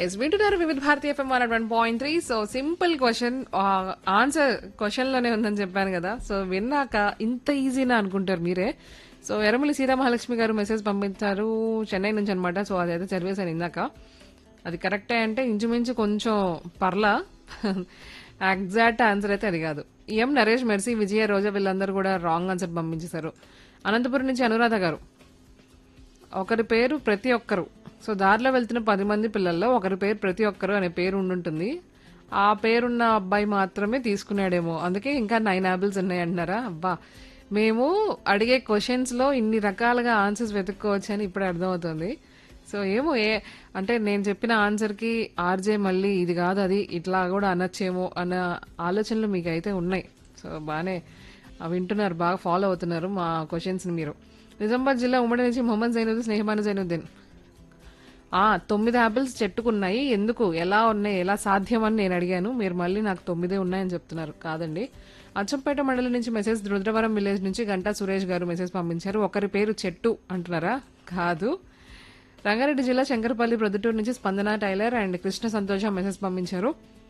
yes వింటున్నారు Vividh Bharati FM one one point three so simple question answer question లోనే ఉందని చెప్పాను కదా సో విన్నాక ఇంత ఈజీనా అనుకుంటారు మీరే సో ఎర్రమల్లి సీతామహాలక్ష్మి గారు మెసేజ్ పంపించారు చెన్నై నుంచి అనమాట సో అదైతే చదివేశాను ఇందాక అది కరెక్టే అంటే ఇంచుమించు కొంచెం పర్లా ఎగ్జాక్ట్ ఆన్సర్ అయితే అది కాదు ఎం నరేష్ మెర్సీ విజయ రోజా వీళ్ళందరూ కూడా రాంగ్ ఆన్సర్ పంపించేశారు అనంతపురం నుంచి అనురాధ గారు ఒకరి పేరు ప్రతి ఒక్కరు సో దారిలో వెళ్తున్న పది మంది పిల్లల్లో ఒకరి పేరు ప్రతి ఒక్కరు అనే పేరు ఉండుంటుంది ఆ పేరున్న అబ్బాయి మాత్రమే తీసుకున్నాడేమో అందుకే ఇంకా నైన్ యాపిల్స్ ఉన్నాయి అంటున్నారా అబ్బా మేము అడిగే క్వశ్చన్స్ లో ఇన్ని రకాలుగా ఆన్సర్స్ వెతుక్కోవచ్చు అని ఇప్పుడే అర్థమవుతుంది సో ఏమో ఏ అంటే నేను చెప్పిన ఆన్సర్ కి ఆర్జే మళ్ళీ ఇది కాదు అది ఇట్లా కూడా అనొచ్చేమో అన్న ఆలోచనలు మీకు అయితే ఉన్నాయి సో బాగానే ఆ వింటున్నారు బాగా ఫాలో అవుతున్నారు మా క్వశ్చన్స్ ని మీరు నిజామాబాద్ జిల్లా ఉమ్మడి నుంచి మొహమ్మద్ జైనుద్దీన్ స్నేహమాన జైనుద్దీన్ ఆ తొమ్మిది యాపిల్స్ చెట్టుకున్నాయి ఎందుకు ఎలా ఉన్నాయి ఎలా సాధ్యం అని నేను అడిగాను మీరు మళ్ళీ నాకు తొమ్మిదే ఉన్నాయని చెప్తున్నారు కాదండి అచ్చంపేట మండలం నుంచి మెసేజ్ రుద్రవరం విలేజ్ నుంచి గంటా సురేష్ గారు మెసేజ్ పంపించారు ఒకరి పేరు చెట్టు అంటున్నారా కాదు రంగారెడ్డి జిల్లా శంకరపల్లి ప్రొద్దుటూరు నుంచి స్పందన టైలర్ అండ్ కృష్ణ సంతోష మెసేజ్ పంపించారు